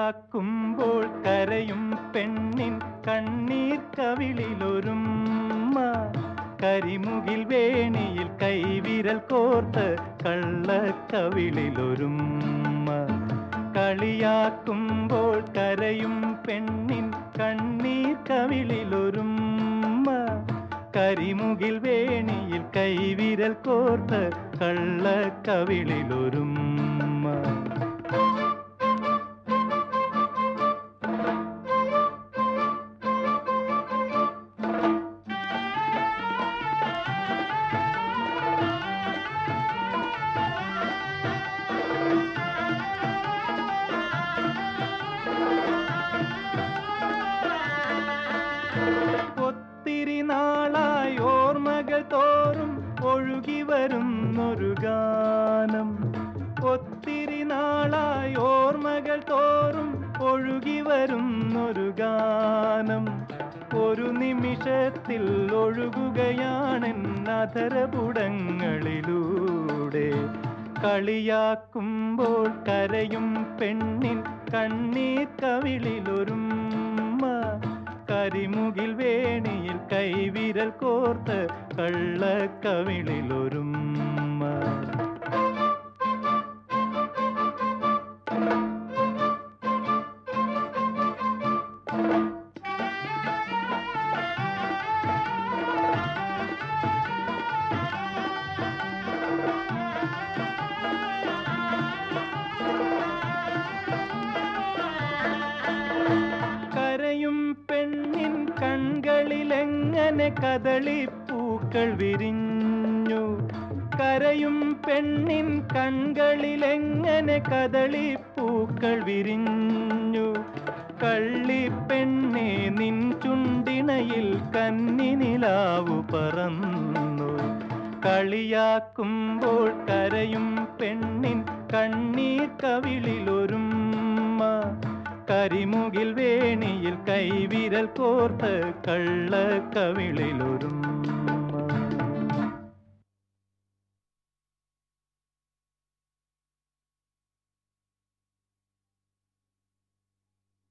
കളിയാക്കുമ്പോൾ കരയും പെണ്ണിൻ കണ്ണീർ കവിളിലൊരുമ്മ കരിമുകിൽ വേണിയിൽ കൈവിരൽ കോർത്ത് കള്ളക്കവിളിലൊരുമ്മ കളിയാക്കുമ്പോൾ കരയും പെണ്ണിൻ കണ്ണീർ കവിളിലൊരുമ്മ കരിമുകിൽ വേണിയിൽ കൈവിരൽ കോർത്ത് കള്ളക്കവിളിലൊരുമ്മ ഒത്തിരി നാളായി ഓർമ്മകൾ തോറും ഒഴുകി വരുന്നൊരു ഗാനം ഒത്തിരി നാളായി ഓർമ്മകൾ തോറും ഒഴുകി വരുന്നൊരു ഗാനം ഒരു നിമിഷത്തിൽ ഒഴുകുകയാണെൻ അധരപുടങ്ങളിലൂടെ കളിയാക്കുമ്പോൾ കരയും പെണ്ണിൻ കണ്ണീർ കവിളിലൊരുമ്മ കരിമുകിൽ വേണിയിൽ കൈവിരൽ കോർത്ത് കള്ളക്കവിളിലൊരുമ്മ കരയും പെണ്ണിൻ കൺകളിലെങ്ങനെ കദളിപ്പൂക്കൾ വിരിഞ്ഞു കരയും പെണ്ണിൻ കൺകളിലെങ്ങനെ കദളിപ്പൂക്കൾ വിരിഞ്ഞു കള്ളിപ്പെണ്ണെ നിൻ ചുണ്ടിണയിൽ കന്നിനിലാവു പറന്നു കളിയാക്കുമ്പോൾ കരയും പെണ്ണിൻ കണ്ണീർ കവിളിലൊരുമ്മ കരിമുകിൽ വേണിയിൽ കൈവിരൽ കോർത്ത് കള്ള കവിളിലൊരുമ്മ